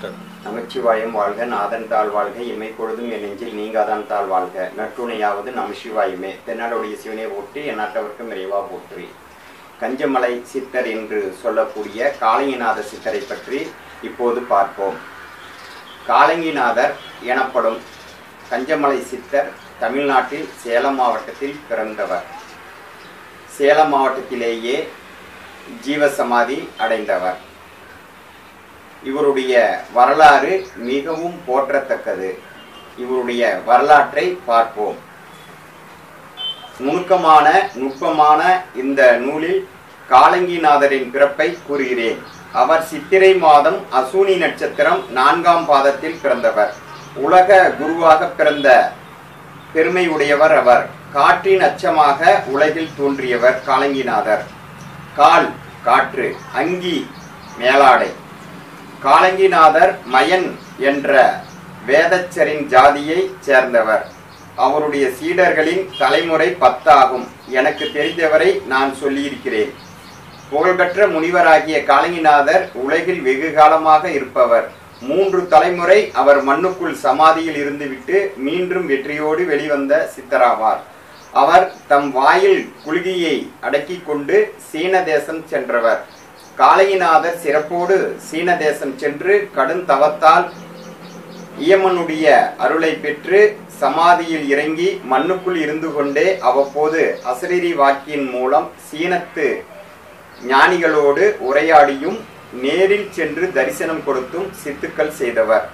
நமச்சிவாயம் வாழ்க நாதன் தாழ் வாழ்க இமை பொழுதும் என் நெஞ்சில் நீங்காதான் தாழ் வாழ்க நற்றுணையாவது நமசிவாயுமே தென்னாடுடைய சிவனை போற்றி எந்நாட்டவர்க்கும் இறைவா போற்றி கஞ்சமலை சித்தர் என்று சொல்லக்கூடிய காளிங்கநாத சித்தரை பற்றி இப்போது பார்ப்போம் காளங்கிநாதர் எனப்படும் கஞ்சமலை சித்தர் தமிழ்நாட்டில் சேலம் மாவட்டத்தில் பிறந்தவர் சேலம் மாவட்டத்திலேயே ஜீவசமாதி அடைந்தவர் இவருடைய வரலாறு மிகவும் போற்றத்தக்கது இவருடைய வரலாற்றை பார்ப்போம் நுணுக்கமான நுட்பமான இந்த நூலில் காலங்கிநாதரின் பிறப்பை கூறுகிறேன் அவர் சித்திரை மாதம் அசூனி நட்சத்திரம் நான்காம் பாதத்தில் பிறந்தவர் உலக குருவாக பிறந்த பெருமை உடையவர் அவர் காற்றின் அச்சமாக உலகில் தோன்றியவர் காலங்கிநாதர் கால் காற்று அங்கி மேலாடை காலங்கிநாதர் மயன் என்ற வேதச்சரின் ஜாதியைச் சேர்ந்தவர் அவருடைய சீடர்களின் தலைமுறை பத்தாகும் எனக்கு தெரிந்தவரை நான் சொல்லியிருக்கிறேன் புகழ்பெற்ற முனிவராகிய காலங்கிநாதர் உலகில் வெகு காலமாக இருப்பவர் மூன்று தலைமுறை அவர் மண்ணுக்குள் சமாதியில் இருந்துவிட்டு மீண்டும் வெற்றியோடு வெளிவந்த சித்தராவார் அவர் தம் வாயில் குலுகியை அடக்கிக் கொண்டு சீன தேசம் சென்றவர் காளையிநாதர் சிறப்போடு சீன தேசம் சென்று கடும் தவத்தால் இயமனுடைய அருளை பெற்று சமாதியில் இறங்கி மண்ணுக்குள் இருந்து கொண்டே அவ்வப்போது அசரீரி வாக்கின் மூலம் சீனத்து ஞானிகளோடு உரையாடியும் நேரில் சென்று தரிசனம் கொடுத்தும் சித்துக்கள் செய்தவர்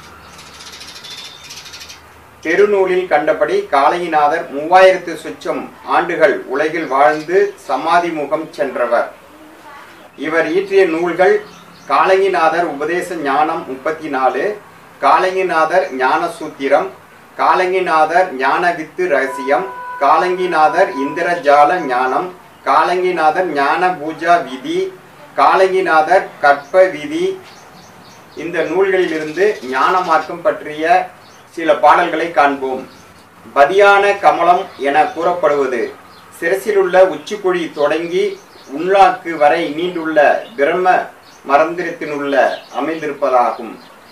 பெருநூலில் கண்டபடி காளையிநாதர் மூவாயிரத்து சுற்றம் ஆண்டுகள் உலகில் வாழ்ந்து சமாதி முகம் சென்றவர் இவர் இயற்றிய நூல்கள் காளங்கிநாதர் உபதேச ஞானம் முப்பத்தி நாலு காளங்கிநாதர் ஞான சூத்திரம் காளங்கிநாதர் ஞான வித்து ரகசியம் காளங்கிநாதர் இந்திரஜால ஞானம் காளங்கிநாதர் ஞான பூஜா விதி காளங்கிநாதர் கற்ப விதி இந்த நூல்களிலிருந்து ஞான மார்க்கம் பற்றிய சில பாடல்களை காண்போம் பதியான கமலம் என கூறப்படுவது சிரசிலுள்ள உச்சிக்குழி தொடங்கி உள்நாக்கு வரை நீண்டுள்ள பிரம்ம மரந்திரத்தினுள்ள அமைந்திருப்பதாகும்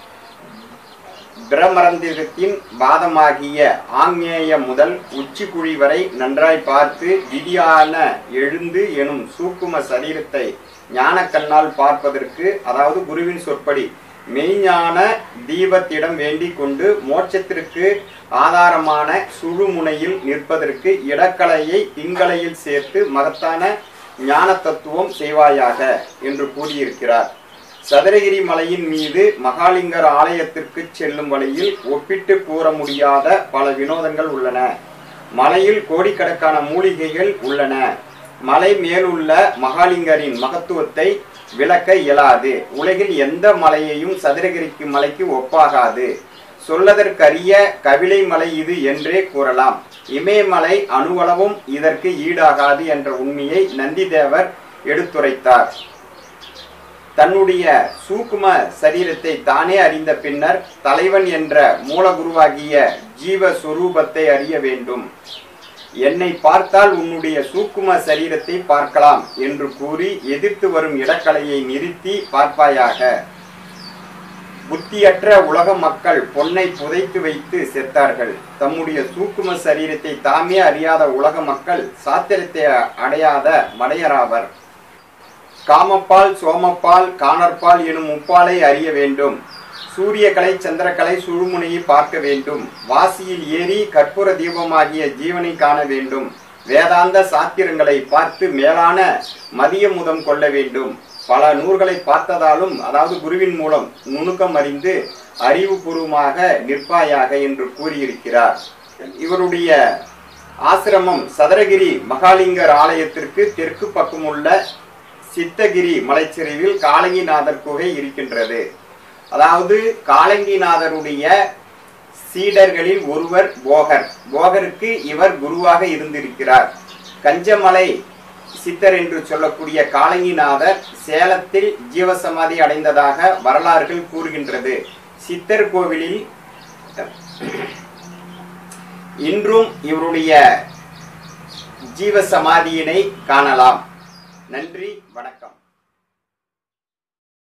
பிரமரந்திரத்தின் பாதமாகிய ஆங்நேயம் முதல் உச்சிக்குழி வரை நன்றாய் பார்த்து விதியான எழுந்து எனும் சூக்கும சரீரத்தை ஞான கண்ணால் பார்ப்பதற்கு அதாவது குருவின் சொற்படி மெய்ஞான தீபத்திடம் வேண்டிக் கொண்டு மோட்சத்திற்கு ஆதாரமான சுழுமுனையில் நிற்பதற்கு இடக்கலையை திங்களையில் சேர்த்து மகத்தான ஞான தத்துவம் செய்வாயாக என்று கூறியிருக்கிறார் சதுரகிரி மலையின் மீது மகாலிங்கர் ஆலயத்திற்கு செல்லும் வழியில் ஒப்பிட்டு கூற முடியாத பல வினோதங்கள் உள்ளன மலையில் கோடிக்கணக்கான மூலிகைகள் உள்ளன மலை மேலுள்ள மகாலிங்கரின் மகத்துவத்தை விளக்க இயலாது உலகில் எந்த மலையையும் சதுரகிரிக்கு மலைக்கு ஒப்பாகாது சொல்லதற்கரிய கவிலை மலை இது என்றே கூறலாம் இமயமலை அணுவளவும் இதற்கு ஈடாகாது என்ற உண்மையை நந்திதேவர் எடுத்துரைத்தார் தன்னுடைய சூக்கும சரீரத்தை தானே அறிந்த பின்னர் தலைவன் என்ற மூலகுருவாகிய ஜீவ சொரூபத்தை அறிய வேண்டும் என்னை பார்த்தால் உன்னுடைய சூக்கும சரீரத்தை பார்க்கலாம் என்று கூறி எதிர்த்து வரும் இடக்கலையை நிறுத்தி பார்ப்பாயாக புத்தியற்ற உலக மக்கள் பொன்னை புதைத்து வைத்து செத்தார்கள் தம்முடைய சூக்கும சரீரத்தை தாமே அறியாத உலக மக்கள் சாத்திரத்தை அடையாத மடையராவர் காமப்பால் சோமப்பால் காணற்பால் எனும் முப்பாலை அறிய வேண்டும் சூரியகலை சந்திரகலை சுழுமுனையை பார்க்க வேண்டும் வாசியில் ஏறி கற்பூர தீபமாகிய ஜீவனை காண வேண்டும் வேதாந்த சாத்திரங்களை பார்த்து மேலான மதிய முதம் கொள்ள வேண்டும் பல நூல்களை பார்த்ததாலும் அதாவது குருவின் மூலம் நுணுக்கம் அறிந்து அறிவுபூர்வமாக நிற்பாயாக என்று கூறியிருக்கிறார் இவருடைய ஆசிரமம் சதுரகிரி மகாலிங்கர் ஆலயத்திற்கு தெற்கு பக்கமுள்ள சித்தகிரி மலைச்சரிவில் காளங்கிநாதர் குகை இருக்கின்றது அதாவது காளங்கிநாதருடைய சீடர்களில் ஒருவர் போகர் போகருக்கு இவர் குருவாக இருந்திருக்கிறார் கஞ்சமலை சித்தர் என்று சொல்லக்கூடிய காளங்கிநாதர் சேலத்தில் ஜீவசமாதி அடைந்ததாக வரலாறுகள் கூறுகின்றது சித்தர் கோவிலில் இன்றும் இவருடைய ஜீவசமாதியினை காணலாம் நன்றி வணக்கம்